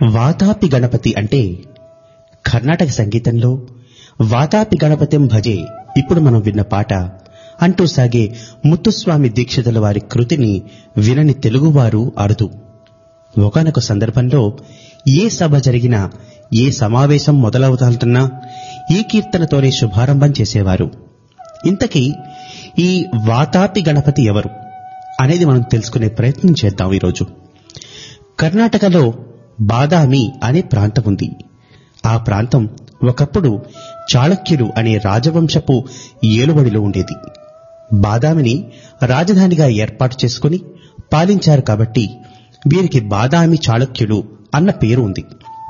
వాతాపి గణపతి అంటే కర్ణాటక సంగీతంలో వాతాపి గణపతిం భజే ఇప్పుడు మనం విన్న పాట అంటూ సాగే ముత్తుస్వామి దీక్షితుల వారి కృతిని వినని తెలుగువారు అరుదు ఒకనొక సందర్భంలో ఏ సభ జరిగినా ఏ సమావేశం మొదలవుతాంటున్నా ఈ కీర్తనతోనే శుభారంభం చేసేవారు ఇంతకీ ఈ వాతాపి గణపతి ఎవరు అనేది మనం తెలుసుకునే ప్రయత్నం చేద్దాం ఈరోజు కర్ణాటకలో బాదామి అనే ప్రాంతం ఉంది ఆ ప్రాంతం ఒకప్పుడు చాళక్యులు అనే రాజవంశపు ఏలుబడిలో ఉండేది బాదామిని రాజధానిగా ఏర్పాటు చేసుకుని పాలించారు కాబట్టి వీరికి బాదామి చాళక్యులు అన్న పేరు ఉంది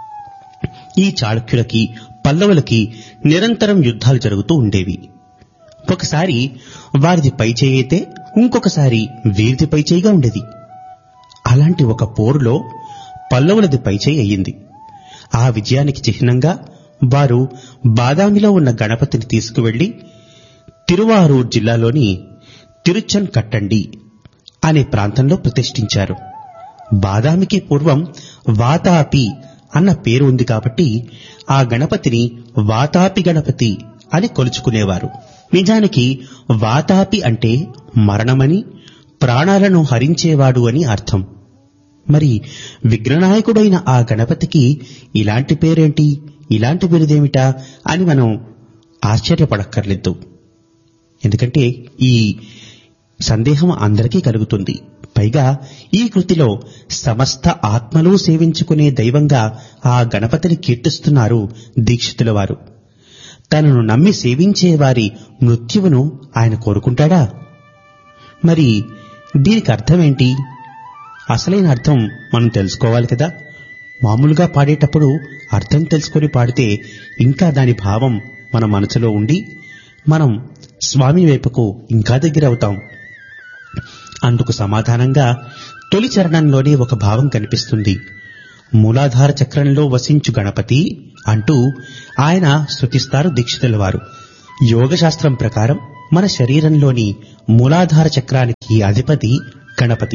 ఈ చాళక్యులకి పల్లవులకి నిరంతరం యుద్ధాలు జరుగుతూ ఉండేవి ఒకసారి వారిది పైచేయి అయితే ఇంకొకసారి వీరిది పైచేయిగా ఉండేది అలాంటి ఒక పోరులో పల్లవులది పైచేయి అయ్యింది ఆ విజయానికి చిహ్నంగా వారు బాదామిలో ఉన్న గణపతిని తీసుకువెళ్లి తిరువారూర్ జిల్లాలోని తిరుచన్ కట్టండి అనే ప్రాంతంలో ప్రతిష్ఠించారు బాదామికి పూర్వం వాతాపి అన్న పేరు ఉంది కాబట్టి ఆ గణపతిని వాతాపి గణపతి అని కొలుచుకునేవారు నిజానికి వాతాపి అంటే మరణమని ప్రాణాలను హరించేవాడు అని అర్థం మరి విఘ్ననాయకుడైన ఆ గణపతికి ఇలాంటి పేరేంటి ఇలాంటి బిరుదేమిటా అని మనం ఆశ్చర్యపడక్కర్లేదు ఎందుకంటే ఈ సందేహం అందరికీ కలుగుతుంది పైగా ఈ కృతిలో సమస్త ఆత్మలు సేవించుకునే దైవంగా ఆ గణపతిని కీర్తిస్తున్నారు దీక్షితుల వారు తనను నమ్మి సేవించే వారి మృత్యువును ఆయన కోరుకుంటాడా మరి దీనికి అర్థమేంటి అసలైన అర్థం మనం తెలుసుకోవాలి కదా మామూలుగా పాడేటప్పుడు అర్థం తెలుసుకొని పాడితే ఇంకా దాని భావం మన మనసులో ఉండి మనం స్వామి వైపుకు ఇంకా దగ్గర అవుతాం అందుకు సమాధానంగా తొలి చరణంలోనే ఒక భావం కనిపిస్తుంది మూలాధార చక్రంలో వసించు గణపతి అంటూ ఆయన స్తుతిస్తారు దీక్షితుల వారు యోగశాస్త్రం ప్రకారం మన శరీరంలోని మూలాధార చక్రానికి అధిపతి గణపతి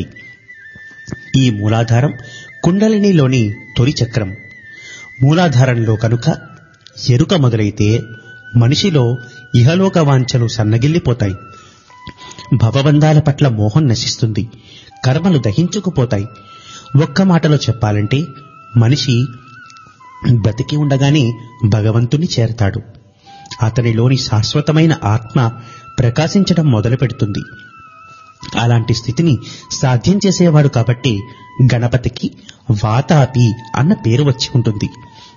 ఈ మూలాధారం కుండలినిలోని తొలి చక్రం మూలాధారంలో కనుక ఎరుక మొదలైతే మనిషిలో ఇహలోక వాంఛలు సన్నగిల్లిపోతాయి భవబంధాల పట్ల మోహం నశిస్తుంది కర్మలు దహించుకుపోతాయి ఒక్క మాటలో చెప్పాలంటే మనిషి బ్రతికి ఉండగానే భగవంతుని చేరతాడు అతనిలోని శాశ్వతమైన ఆత్మ ప్రకాశించడం మొదలు పెడుతుంది అలాంటి స్థితిని సాధ్యం చేసేవాడు కాబట్టి గణపతికి వాతాపి అన్న పేరు వచ్చి ఉంటుంది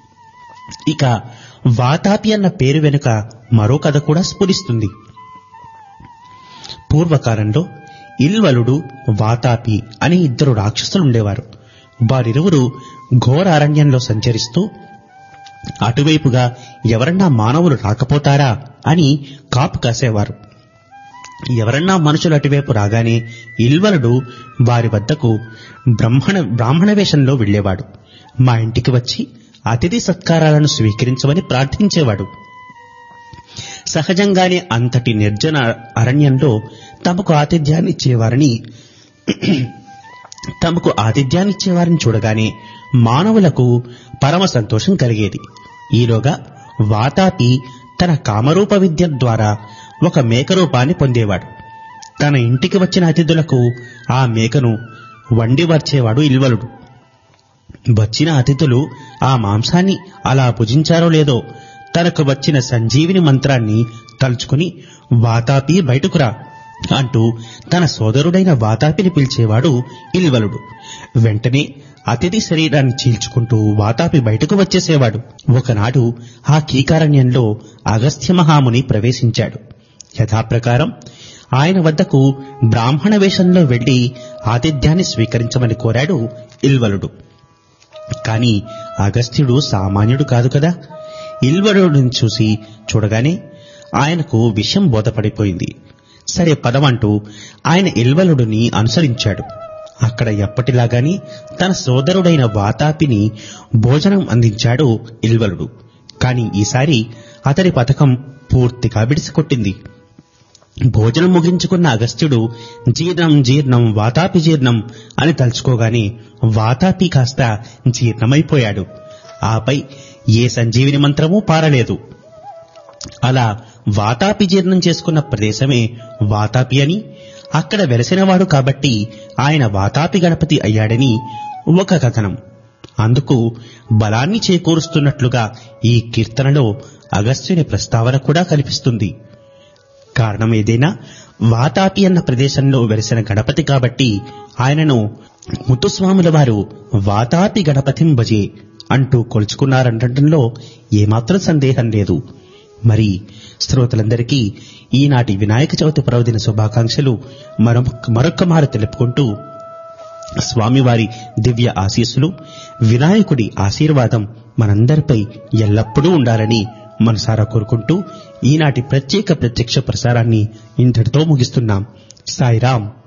ఇక వాతాపి అన్న పేరు వెనుక మరో కథ కూడా స్ఫురిస్తుంది పూర్వకాలంలో ఇల్వలుడు వాతాపి అనే ఇద్దరు రాక్షసులు ఉండేవారు వారిరువురు ఘోర అరణ్యంలో సంచరిస్తూ అటువైపుగా ఎవరన్నా మానవులు రాకపోతారా అని కాపు కాసేవారు ఎవరన్నా మనుషులు అటువైపు రాగానే ఇల్వలుడు వారి వద్దకు బ్రహ్మణ బ్రాహ్మణ వేషంలో వెళ్లేవాడు మా ఇంటికి వచ్చి అతిథి సత్కారాలను స్వీకరించమని ప్రార్థించేవాడు సహజంగానే అంతటి నిర్జన అరణ్యంలో తమకు ఆతిథ్యాన్నిచ్చేవారని తమకు ఆతిథ్యాన్నిచ్చేవారిని చూడగానే మానవులకు పరమ సంతోషం కలిగేది ఈలోగా వాతాపి తన కామరూప విద్య ద్వారా ఒక మేక రూపాన్ని పొందేవాడు తన ఇంటికి వచ్చిన అతిథులకు ఆ మేకను వండి వచ్చేవాడు ఇల్వలుడు వచ్చిన అతిథులు ఆ మాంసాన్ని అలా భుజించారో లేదో తనకు వచ్చిన సంజీవిని మంత్రాన్ని తలుచుకుని వాతాపి బయటకురా అంటూ తన సోదరుడైన వాతాపిని పిలిచేవాడు ఇల్వలుడు వెంటనే అతిథి శరీరాన్ని చీల్చుకుంటూ వాతాపి బయటకు వచ్చేసేవాడు ఒకనాడు ఆ కీకారణ్యంలో అగస్త్య మహాముని ప్రవేశించాడు యథాప్రకారం ఆయన వద్దకు బ్రాహ్మణ వేషంలో వెళ్లి ఆతిథ్యాన్ని స్వీకరించమని కోరాడు ఇల్వలుడు కాని అగస్త్యుడు సామాన్యుడు కాదు కదా ఇల్వలుడిని చూసి చూడగానే ఆయనకు విషయం బోధపడిపోయింది సరే పదమంటూ ఆయన ఇల్వలుడిని అనుసరించాడు అక్కడ ఎప్పటిలాగాని తన సోదరుడైన వాతాపిని భోజనం అందించాడు ఇల్వలుడు కాని ఈసారి అతడి పథకం పూర్తిగా బిడిసికొట్టింది భోజనం ముగించుకున్న అగస్త్యుడు జీర్ణం జీర్ణం వాతాపి జీర్ణం అని తలుచుకోగానే వాతాపి కాస్త జీర్ణమైపోయాడు ఆపై ఏ సంజీవిని మంత్రమూ పారలేదు అలా వాతాపి జీర్ణం చేసుకున్న ప్రదేశమే వాతాపి అని అక్కడ వెలసినవాడు కాబట్టి ఆయన వాతాపి గణపతి అయ్యాడని ఒక కథనం అందుకు బలాన్ని చేకూరుస్తున్నట్లుగా ఈ కీర్తనలో అగస్త్యుని ప్రస్తావన కూడా కనిపిస్తుంది కారణం ఏదైనా వాతాపి అన్న ప్రదేశంలో వెలిసిన గణపతి కాబట్టి ఆయనను ముత్తుస్వాముల వారు వాతాపి గణపతిం భజే అంటూ కొలుచుకున్నారనడంలో ఏమాత్రం సందేహం లేదు మరి శ్రోతలందరికీ ఈనాటి వినాయక చవితి పర్వదిన శుభాకాంక్షలు మరొక మరొక్క మారు తెలుపుకుంటూ స్వామివారి దివ్య ఆశీస్సులు వినాయకుడి ఆశీర్వాదం మనందరిపై ఎల్లప్పుడూ ఉండాలని మనసారా కోరుకుంటూ ఈనాటి ప్రత్యేక ప్రత్యక్ష ప్రసారాన్ని ఇంతటితో ముగిస్తున్నాం సాయిరాం